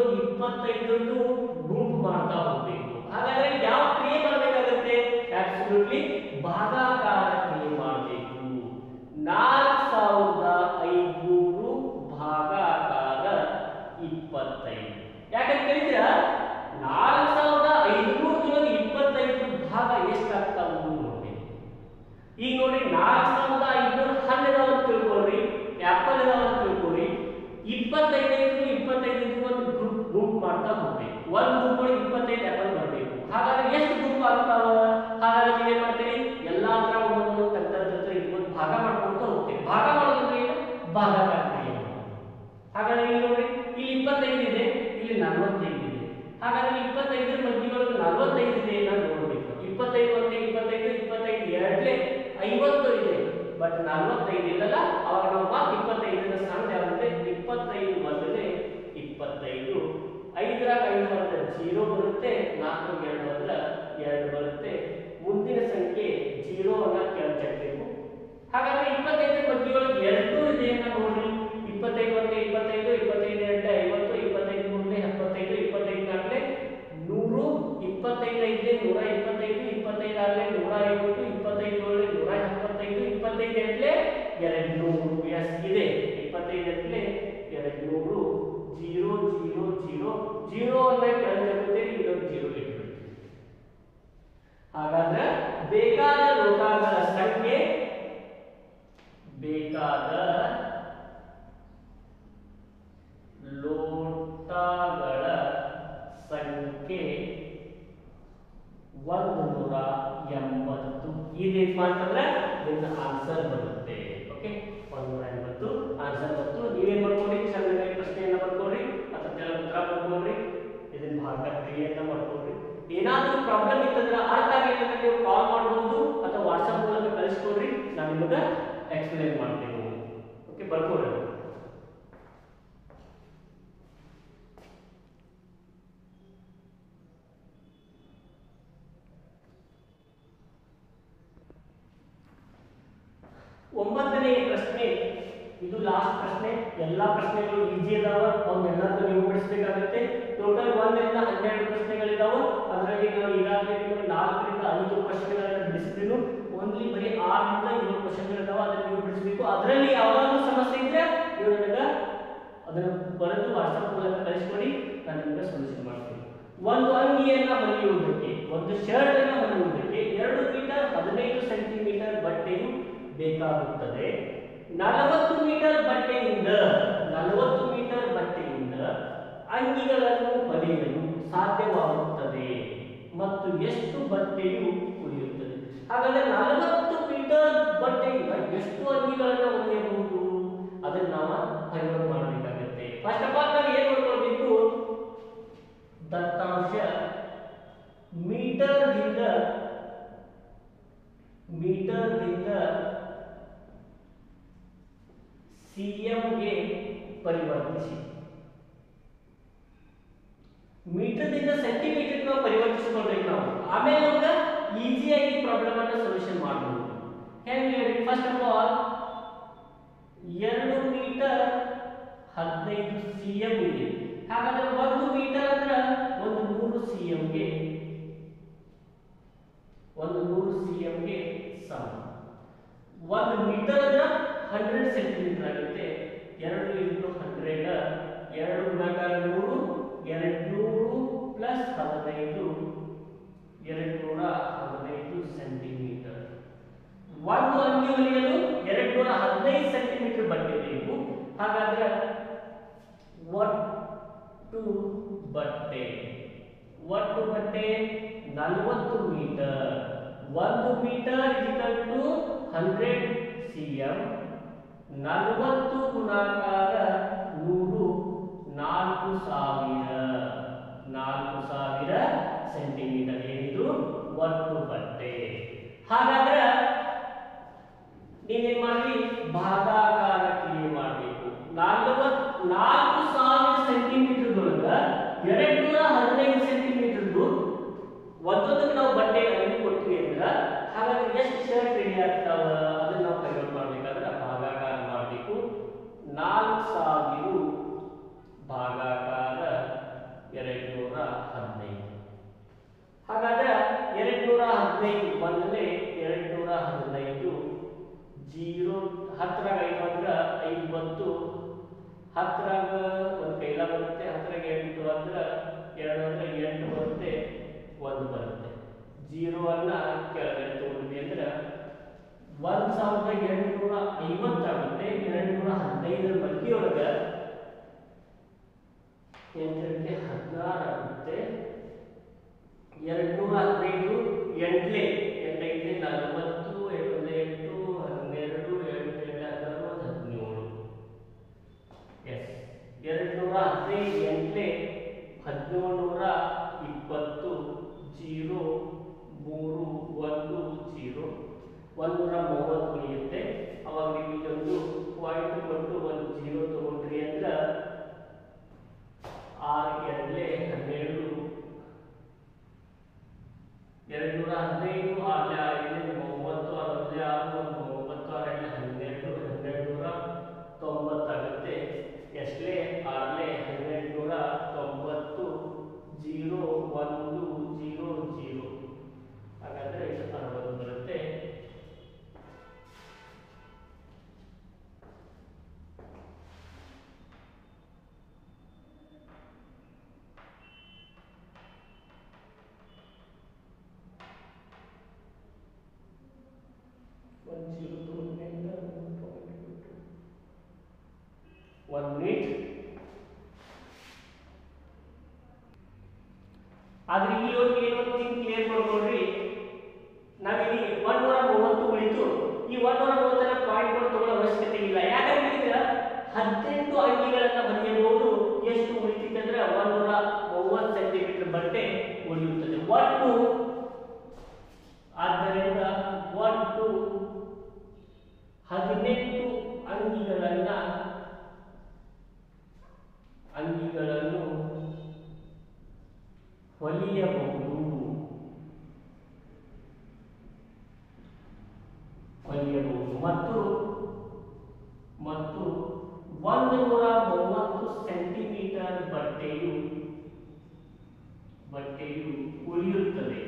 ಇದ್ರದ್ದು ಗುಂಪು ಮಾಡ್ತಾ ಹೋಗ್ಬೇಕು ಹಾಗಾದ್ರೆ ಯಾವ ಕ್ರಿಯೆ ಮಾಡಬೇಕಾಗುತ್ತೆ ಅಬ್ಸಲ್ಯೂಟ್ಲಿ ಭಾಗಾಕಾರ ಕ್ರಿಯೆ ಮಾಡಬೇಕು ನಾಲ್ಕು ಸಾವಿರದ ಐನೂರು ಭಾಗಾಕಾರ ಇಪ್ಪತ್ತೈದು ಯಾಕಂತ ಕೇಳಿದ್ರ ನಾಲ್ಕು ಸಾವಿರದ ಐನೂರದೊಳಗೆ ಇಪ್ಪತ್ತೈದು ಭಾಗ ಎಷ್ಟಾಗ್ತಾವು ನೋಡ್ಬೇಕು ಈಗ ನೋಡಿ ನಾಲ್ಕು ಸಾವಿರದ ಐನೂರು ಹನ್ನೆರಡು ಅಂತ ತಿಳ್ಕೊಳ್ರಿ ಆ್ಯಪಲ್ ಇದಾವ ಅಂತ ತಿಳ್ಕೊಳ್ರಿ ಇಪ್ಪತ್ತೈದೈದು ಇಪ್ಪತ್ತೈದು ಒಂದು ಗ್ರೂಪ್ ಗುಂಪು ಮಾಡ್ತಾ ಹೋಗ್ಬೇಕು ಒಂದು ಗುಂಪು ಒಳಗೆ ಇಪ್ಪತ್ತೈದು ಆ್ಯಪಲ್ ಬರಬೇಕು ಹಾಗಾದ್ರೆ ಎಷ್ಟು ಗುಂಪು ಆಗ್ತಾವ ಹಾಗಾದ್ರೆ ನೀವೇನ್ ಮಾಡ್ತೀರಿ ಎಲ್ಲಾ ಹತ್ರ ಒಂದೊಂದು ತಂತ್ರ ತಂತ್ರ ಇಟ್ಕೊಂಡು ಭಾಗ ಮಾಡ್ಕೊಂತ ಹೋಗ್ತೀರಿ ಭಾಗ ಮಾಡೋದಂದ್ರೆ ಏನು ಭಾಗಾಕಾರ ಕ್ರಿಯೆ ಮಾಡೋದು. ಹಾಗಾದ್ರೆ ಇಲ್ಲಿ ನೋಡಿ ಇಲ್ಲಿ ಇಪ್ಪತ್ತೈದು ಇದೆ ಇಲ್ಲಿ ನಲವತ್ತೈದು ಇದೆ ಹಾಗಾದ್ರೆ ಇಪ್ಪತ್ತೈದರ ಮಧ್ಯೆ ಒಳಗೆ ನಲವತ್ತೈದು ಇದೆ ನಾನು ನೋಡ್ಬೇಕು ಇಪ್ಪತ್ತೈದು ಒಂದೇ ಇಪ್ಪತ್ತೈದು ಇಪ್ಪತ್ತೈದು ಎರಡಲೇ ಐವತ್ತು ಇದೆ ಬಟ್ ನಲವತ್ತೈದು ಇಲ್ಲಲ್ಲ ಅವಾಗ ನಾವು ಮತ್ತೆ ಇಪ್ಪತ್ತೈದರ ಸಣ್ಣ ಯಾವಂದ್ರೆ ಇಪ್ಪತ್ತೈದು ಮೊದಲೇ ಇಪ್ಪತ್ತೈದು ಐದರಾಗ ಐದು ಬಂದ್ರೆ ಜೀರೋ ಬರುತ್ತೆ ನಾಲ್ಕು ಎರಡು ಬಂದ್ರೆ ಎರಡು ಬರುತ್ತೆ ಮುಂದಿನ ಸಂಖ್ಯೆ ಜೀರೋ ಅನ್ನ ಕೆಳಚಬೇಕು ಹಾಗಾದ್ರೆ ಇಪ್ಪತ್ತೈದರ ಮಧ್ಯೆಯೊಳಗೆ ಎರಡು ಇದೆ ಅಂತ ನೋಡ್ರಿ ಇಪ್ಪತ್ತೈದು ಒಂದೇ ಇಪ್ಪತ್ತೈದು ಇಪ್ಪತ್ತೈದು ಎರಡೇ ಐವತ್ತು ಇಪ್ಪತ್ತೈದು ಮೂರನೇ ಎಪ್ಪತ್ತೈದು ಇಪ್ಪತ್ತೈದು ನಾಲ್ಕನೇ ನೂರು ಇಪ್ಪತ್ತೈದು ಐದನೇ ನೂರ ಇಪ್ಪತ್ತೈದು ಇಪ್ಪತ್ತೈದು ಆರನೇ ನೂರ ಐವತ್ತು ಇಪ್ಪತ್ತೈದು ಏಳನೇ ನೂರ ಎಪ್ಪತ್ತೈದು ಇಪ್ಪತ್ತೈದು ಎಂಟ್ಲೆ ಎರಡು ನೂರು ಎಸ್ ಇದೆ ಇಪ್ಪತ್ತೈದು ಎಂಟ್ಲೆ ಎರಡು ನೂರು ಜೀರೋ ಜೀರೋ ಜೀರೋ ಜೀರೋ ಅನ್ನ ಕೆಳಗೆ ಇನ್ನೊಂದು ಜೀರೋ ಇಟ್ಬಿಡ್ತೀವಿ ಹಾಗಾದ್ರೆ ಬೇಕಾದ ಲೋಟಗಳ ಸಂಖ್ಯೆ ಬೇಕಾದ ಲೋಟಗಳ ಸಂಖ್ಯೆ ಒಂದು ನೂರ ಎಂಬತ್ತು ಇದೇನಪ್ಪ ಅಂತಂದ್ರೆ ನಿನ್ನ ಆನ್ಸರ್ ಬರುತ್ತೆ ಓಕೆ ಒಂದು ನೂರ ಎಂಬತ್ತು ಆನ್ಸರ್ ಬಂತು ನೀವೇನ್ ಮಾಡ್ಕೊಡ್ರಿ ಚೆನ್ನಾಗಿ ಪ್ರಶ್ನೆಯನ್ನ ಬರ್ಕೊಡ್ರಿ ಅಥವಾ ಕೆಲ ಉತ್ತರ ಬರ್ಕೊಡ್ರಿ ಇದನ್ನ ಭಾಗ ಕ್ರಿಯೆಯನ್ನ ಮಾಡ್ಕೊಡ್ರಿ ಏನಾದರೂ ಪ್ರಾಬ್ಲಮ್ ಇತ್ತಂದ್ರೆ ಅರ್ಥ ಆಗಿಲ್ಲ ಅಂದ್ರೆ ನೀವು ಕಾಲ್ ಮಾಡಬಹುದು ಅಥವಾ ವಾಟ್ಸಪ್ ಮೂಲಕ ಕಳಿಸ್ಕೊಡ್ರಿ ನಾನು ನಿಮಗೆ ಎಕ್ಸ್ಪ್ಲೈನ್ ಮಾಡ್ತೀನಿ ಓಕೆ ಬರ್ಕೊಡ್ರಿ ಒಂಬತ್ತನೇ ಪ್ರಶ್ನೆ ಇದು ಲಾಸ್ಟ್ ಪ್ರಶ್ನೆ ಎಲ್ಲಾ ಪ್ರಶ್ನೆಗಳು ಈಜಿ ಅದಾವ ಅವನ್ನೆಲ್ಲದನ್ನು ನೀವು ಬಿಡಿಸಬೇಕಾಗುತ್ತೆ ಟೋಟಲ್ ಒಂದರಿಂದ ಹನ್ನೆರಡು ಪ್ರಶ್ನೆಗಳಿದಾವ ಅದರಲ್ಲಿ ನಾವು ಈಗಾಗಲೇ ನಿಮಗೆ ನಾಲ್ಕರಿಂದ ಐದು ಪ್ರಶ್ನೆಗಳನ್ನ ಬಿಡಿಸಿದ್ರು ಓನ್ಲಿ ಬರೀ ಆರರಿಂದ ಏಳು ಪ್ರಶ್ನೆಗಳಿದಾವ ಅದನ್ನ ನೀವು ಬಿಡಿಸಬೇಕು ಅದರಲ್ಲಿ ಯಾವ್ದಾದ್ರು ಸಮಸ್ಯೆ ಇದ್ರೆ ನೀವು ನನಗೆ ಅದನ್ನು ಬರೆದು ವಾಟ್ಸಪ್ ಮೂಲಕ ಕಳಿಸ್ಕೊಡಿ ನಾನು ನಿಮಗೆ ಸೊಲ್ಯೂಷನ್ ಮಾಡ್ತೀನಿ ಒಂದು ಅಂಗಿಯನ್ನ ಹೊಲಿಯುವುದಕ್ಕೆ ಒಂದು ಶರ್ಟ್ ಅನ್ನ ಹೊಲಿಯುವುದಕ್ಕೆ ಎರಡು ಮೀಟರ್ ಹದಿನೈದು ಸೆಂಟಿಮೀಟರ್ ಬಟ್ಟೆಯು ಬೇಕಾಗುತ್ತದೆ ನಲವತ್ತು ಮೀಟರ್ ಬಟ್ಟೆಯಿಂದ ನಲವತ್ತು ಮೀಟರ್ ಬಟ್ಟೆಯಿಂದ ಅಂಗಿಗಳನ್ನು ಹೊಲಿಯಲು ಸಾಧ್ಯವಾಗುತ್ತದೆ ಮತ್ತು ಎಷ್ಟು ಬಟ್ಟೆಯು ಉಳಿಯುತ್ತದೆ ಹಾಗಾದ್ರೆ ನಲವತ್ತು ಮೀಟರ್ ಬಟ್ಟೆಯಿಂದ ಎಷ್ಟು ಅಂಗಿಗಳನ್ನು ಹೊಲಿಯಬಹುದು ಅದನ್ನ ನಾವು ಫೈಂಡ್ ಮಾಡಬೇಕಾಗುತ್ತೆ ಫಸ್ಟ್ ಆಫ್ ಆಲ್ ನಾವು ಏನು ಮಾಡ್ಕೊಳ್ಬೇಕು ದತ್ತಾಂಶ ಮೀಟರ್ದಿಂದ ಮೀಟರ್ದಿಂದ ಸಿಎಂಗೆ ಪರಿವರ್ತಿಸಿ ಮೀಟರ್ದಿಂದ ಸೆಂಟಿಮೀಟರ್ ನಾವು ಪರಿವರ್ತಿಸ್ಕೊಳ್ಬೇಕು ನಾವು ಆಮೇಲೆ ನಮ್ಗೆ ಈಸಿಯಾಗಿ ಪ್ರಾಬ್ಲಮ್ ಅನ್ನ ಸೊಲ್ಯೂಷನ್ ಮಾಡಬಹುದು ಹೆಂಗೆ ಹೇಳಿ ಫಸ್ಟ್ ಆಫ್ ಆಲ್ ಎರಡು ಮೀಟರ್ ಹದಿನೈದು ಸಿ ಎಂ ಇದೆ ಹಾಗಾದ್ರೆ ಒಂದು ಮೀಟರ್ ಅಂದ್ರೆ ಒಂದು ನೂರು ಸಿ ಎಂಗೆ ಒಂದು ನೂರು ಸಿ ಎಂಗೆ ಸಮ ಒಂದು ಮೀಟರ್ ಅಂದ್ರೆ ಹಂಡ್ರೆಡ್ ಸೆಂಟಿಮೀಟರ್ ಆಗುತ್ತೆ ಎರಡು ಇಂಟು ಹಂಡ್ರೆಡ್ ಎರಡು ಗುಣಾಕಾರ ನೂರು ಎರಡು ನೂರು ಪ್ಲಸ್ ಹದಿನೈದು ಎರಡು ನೂರ ಹದಿನೈದು ಸೆಂಟಿಮೀಟರ್ ಒಂದು ಅಂಗಿ ಹೊಲಿಯಲು ಎರಡು ನೂರ ಹದಿನೈದು ಸೆಂಟಿಮೀಟರ್ ಬಟ್ಟೆ ಬೇಕು ಹಾಗಾದ್ರೆ ಒಟ್ಟು ಬಟ್ಟೆ ಒಟ್ಟು ಬಟ್ಟೆ ನಲವತ್ತು ಮೀಟರ್ ಒಂದು metre equal to hundred C M ನಲವತ್ತು ಗುಣಾಕಾರ ನೂರು ನಾಲ್ಕು ಸಾವಿರ ನಾಲ್ಕು ಸಾವಿರ ಸೆಂಟಿಮೀಟರ್ ಏನಿದು ಒಟ್ಟು ಬಟ್ಟೆ ಹಾಗಾದ್ರೆ ನೀವೇನ್ ಮಾಡ್ರಿ ಭಾಗಾಕಾರ ಕ್ರಿಯೆ ಮಾಡಬೇಕು ನಲವತ್ ನಾಲ್ಕು ಸಾವಿರ ಸೆಂಟಿಮೀಟರ್ದೊಳಗ ಎರಡ್ ನೂರ ಹದಿನೈದು ಸೆಂಟಿಮೀಟರ್ದು ಒಂದೊಂದಕ್ಕೆ ನಾವು ಬಟ್ಟೆ ಅಂಗಡಿ ಕೊಟ್ವಿ ಅಂದ್ರ ಹಾಗಾದ್ರೆ ಎಷ್ಟು ಶರ್ಟ್ ರೆಡಿ ಆಗ್ತಾವ ಅದನ್ನ ನಾವು ಕನ್ವರ್ಟ್ ಮಾಡ್ಬೇಕಾದ್ರೆ ಭಾಗಾಕಾರ ಮಾಡಬೇಕು ನಾಲ್ಕು ಸಾವಿರ ಭಾಗಾಕಾರ ಎರಡು ನೂರ ಜೀರೋ ಹತ್ತರಾಗ ಐದು ಅಂದ್ರೆ ಐದು ಬಂತು ಹತ್ತರಾಗ ಒಂದು ಕೈಲ ಬರುತ್ತೆ ಹತ್ತರಾಗ ಎಂಟು ಅಂದ್ರೆ ಎರಡು ಅಂದ್ರೆ ಎಂಟು ಬರುತ್ತೆ ಒಂದು ಬರುತ್ತೆ ಜೀರೋವನ್ನ ಕೆಳಗಡೆ ತಗೊಂಡ್ವಿ ಅಂದ್ರೆ ಒಂದ್ ಸಾವಿರದ ಎಂಟುನೂರ ಐವತ್ತಾಗುತ್ತೆ ಎರಡು ನೂರ ಹದಿನೈದರ ಮಧ್ಯೆಯೊಳಗೆ ಎಂಟಕ್ಕೆ ಹದಿನಾರು ಆಗುತ್ತೆ ಎರಡು ನೂರ ಹದಿನೈದು ಎಂಟ್ಲೆ ಎಂಟೈದು ನಲವತ್ತು ಎಂಟು ಎಂಟು ಹನ್ನೆರಡು ಎಂಟು ಎಂಟು ಹದಿನಾರು ಹದಿನೇಳು ಎಸ್ ಎರಡು ನೂರ ಹದಿನೈದು ಎಂಟ್ಲೆ ಹದಿನೇಳು ನೂರ ಇಪ್ಪತ್ತು ಜೀರೋ ಮೂರು ಒಂದು ಜೀರೋ ಒಂದೂರ ಮೂವತ್ತು ಉಳಿಯುತ್ತೆ ಅವಾಗ ನೀವು ಇಲ್ಲೊಂದು ಪಾಯಿಂಟ್ ಕೊಟ್ಟು ಒಂದು ಜೀರೋ ತಗೊಂಡ್ರಿ ಅಂದ್ರೆ ಆರು ಎರಡಲೇ ಹನ್ನೆರಡು ಎರಡು ನೂರ ಹದಿನೈದು ಆರಲೆ ಐದು ಮೂವತ್ತು ಅರವತ್ತಲೆ ಆರು ಒಂದು ಒಂಬತ್ತು ಆರಲೆ ಹನ್ನೆರಡು ಹನ್ನೆರಡು ನೂರ ತೊಂಬತ್ತಾಗುತ್ತೆ ಎಷ್ಟಲೇ ಆರಲೆ ಹನ್ನೆರಡು ನೂರ ತೊಂಬತ್ತು ಜೀರೋ ಒಂದು ಜೀರೋ ಜೀರೋ ಹಾಗಾದ್ರೆ ಇದು ಅರವತ್ತು ಬರುತ್ತೆ one zero two nine one point two two. One minute. ಆದ್ರೆ ಇಲ್ಲಿ ಒಂದು ಏನೊಂದು ಥಿಂಗ್ ಕ್ಲಿಯರ್ ಮಾಡ್ಕೊಳ್ರಿ ನಾವಿಲ್ಲಿ ಒಂದೂರ ಮೂವತ್ತು ಉಳಿತು ಈ ಒಂದೂರ ಮೂವತ್ತರ ಪಾಯಿಂಟ್ ಗಳು ತಗೊಳ್ಳೋ ಅವಶ್ಯಕತೆ ಇಲ್ಲ ಯಾಕಂದ್ರೆ ಹದಿನೆಂಟು ಅಂಕಿಗಳನ್ನ ಬರೆಯಬಹುದು ಎಷ್ಟು ಉಳಿತಿದೆ ಅಂದ್ರೆ ಒಂದೂರ ಮೂವತ್ತು ಸೆಂಟಿಮೀಟರ್ ಬಟ್ಟೆ ಉಳಿಯುತ್ತದೆ ಒಟ್ಟು ಆದ್ದರಿಂದ ಒಟ್ಟು ಹದಿನೆಂಟು ಅಂಗಿಗಳನ್ನ ಅಂಗಿಗಳನ್ನು ಹೊಲಿಯಬಹುದು ಹೊಲಿಯಬಹುದು ಮತ್ತು ಮತ್ತು ಒಂದು ನೂರ ಮೂವತ್ತು ಸೆಂಟಿಮೀಟರ್ ಬಟ್ಟೆಯು ಬಟ್ಟೆಯು ಉಳಿಯುತ್ತದೆ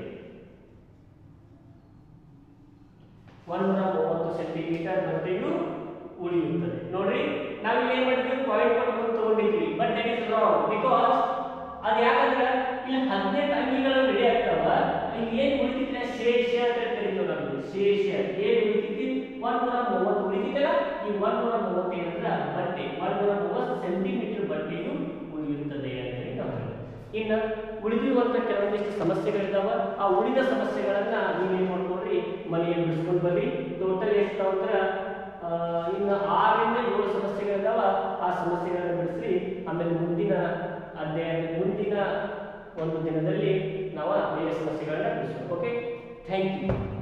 ಒಂದೂರ ಮೂವತ್ತು ಸೆಂಟಿಮೀಟರ್ ಬಟ್ಟೆಯು ಉಳಿಯುತ್ತದೆ ನೋಡ್ರಿ ನಾವು ಇಲ್ಲಿ ಏನ್ ಮಾಡಿದ್ವಿ ಪಾಯಿಂಟ್ ಮಾಡ್ಕೊಂಡು ತಗೊಂಡಿದ್ವಿ but that is wrong because ಅದು ಯಾಕಂದ್ರೆ ಇಲ್ಲಿ ಹದಿನೆಂಟು ಅಂಗಿಗಳು ರೆಡಿ ಆಗ್ತಾವ ಇಲ್ಲಿ ಏನ್ ಉಳಿತಿದ್ರೆ ಶೇಷ ಅಂತ ಕರಿತೀವಿ ನಾವು ಶೇಷ ಏನ್ ಉಳಿತೈತಿ ಒಂದೂರ ಮೂವತ್ತು ಉಳಿತಿದ್ದಲ್ಲ ಈ ಒಂದೂರ ಮೂವತ್ತು ಏನಂದ್ರೆ ಬಟ್ಟೆ ಒಂದೂರ ಮೂವತ್ತು ಸೆಂಟಿಮೀಟರ್ ಬಟ್ಟೆಯು ಉಳಿಯುತ್ತದೆ ಅಂತ ಹೇಳಿ ನಾವು ಹೇಳ್ತೀವಿ. ಇನ್ನು ಉಳಿದಿರುವಂತ ಕೆಲವೊಂದಿಷ್ಟು ಸಮಸ್ಯೆಗಳಿದಾವ ಆ ಉಳಿದ ಸಮಸ್ಯೆಗಳನ್ನ ನೀವೇನ್ ಮಾಡ್ಕೊಡ್ರಿ ಮನೆಯಲ್ಲಿ ಬಿಡಿಸ್ಕೊಂಡು ಬರ್ರಿ ಟೋಟಲ್ ಎಷ್ಟು ಅಂದ್ರೆ ಆ, ಇನ್ನು ಆರರಿಂದ ಏಳು ಸಮಸ್ಯೆಗಳಿದಾವ ಆ ಸಮಸ್ಯೆಗಳನ್ನ ಬಿಡಿಸ್ರಿ ಆಮೇಲೆ ಮುಂದಿನ ಅಧ್ಯಾಯದ ಮುಂದಿನ ಒಂದು ದಿನದಲ್ಲಿ ನಾವು ಬೇರೆ ಸಮಸ್ಯೆಗಳನ್ನ ಬಿಡಿಸ್ಬೇಕು ಓಕೆ ಥ್ಯಾಂಕ್ ಯು